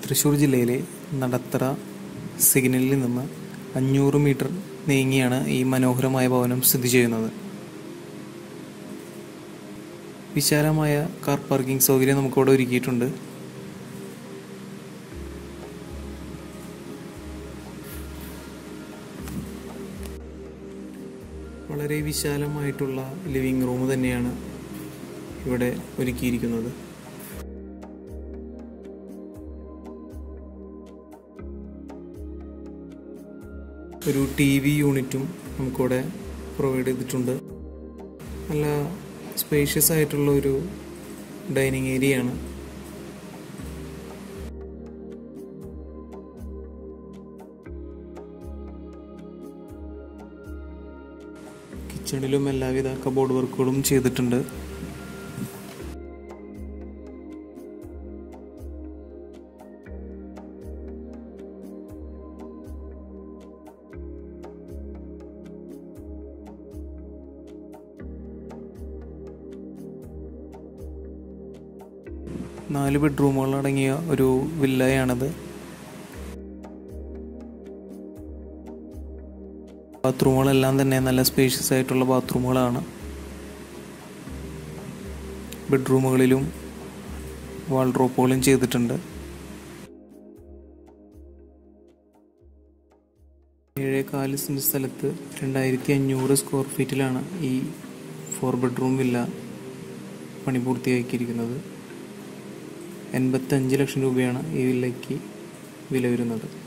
തൃശ്ശൂർ ജില്ലയിലെ നടത്തറ സിഗ്നലിൽ നിന്ന് അഞ്ഞൂറ് മീറ്റർ നീങ്ങിയാണ് ഈ മനോഹരമായ ഭവനം സ്ഥിതി ചെയ്യുന്നത് വിശാലമായ കാർ പാർക്കിംഗ് സൗകര്യം നമുക്കിവിടെ ഒരുക്കിയിട്ടുണ്ട് വളരെ വിശാലമായിട്ടുള്ള ലിവിങ് റൂം തന്നെയാണ് ഇവിടെ ഒരുക്കിയിരിക്കുന്നത് ഒരു ടി വി യൂണിറ്റും നമുക്കിവിടെ പ്രൊവൈഡ് ചെയ്തിട്ടുണ്ട് നല്ല സ്പേഷ്യസ് ആയിട്ടുള്ള ഒരു ഡൈനിങ് ഏരിയ ആണ് കിച്ചണിലും എല്ലാവിധ കബോർഡ് വർക്കുകളും ചെയ്തിട്ടുണ്ട് നാല് ബെഡ്റൂമുകൾ അടങ്ങിയ ഒരു വില്ലയാണത് ബാത്റൂമുകളെല്ലാം തന്നെ നല്ല സ്പേഷ്യസ് ആയിട്ടുള്ള ബാത്റൂമുകളാണ് ബെഡ്റൂമുകളിലും വാൾഡ്രോപ്പുകളും ചെയ്തിട്ടുണ്ട് ഏഴേകാല് സെൻറ്റ് സ്ഥലത്ത് രണ്ടായിരത്തി അഞ്ഞൂറ് സ്ക്വയർ ഫീറ്റിലാണ് ഈ ഫോർ ബെഡ്റൂം വില്ല പണി പൂർത്തിയാക്കിയിരിക്കുന്നത് എൺപത്തഞ്ച് ലക്ഷം രൂപയാണ് ഈ വില്ലയ്ക്ക് വില വരുന്നത്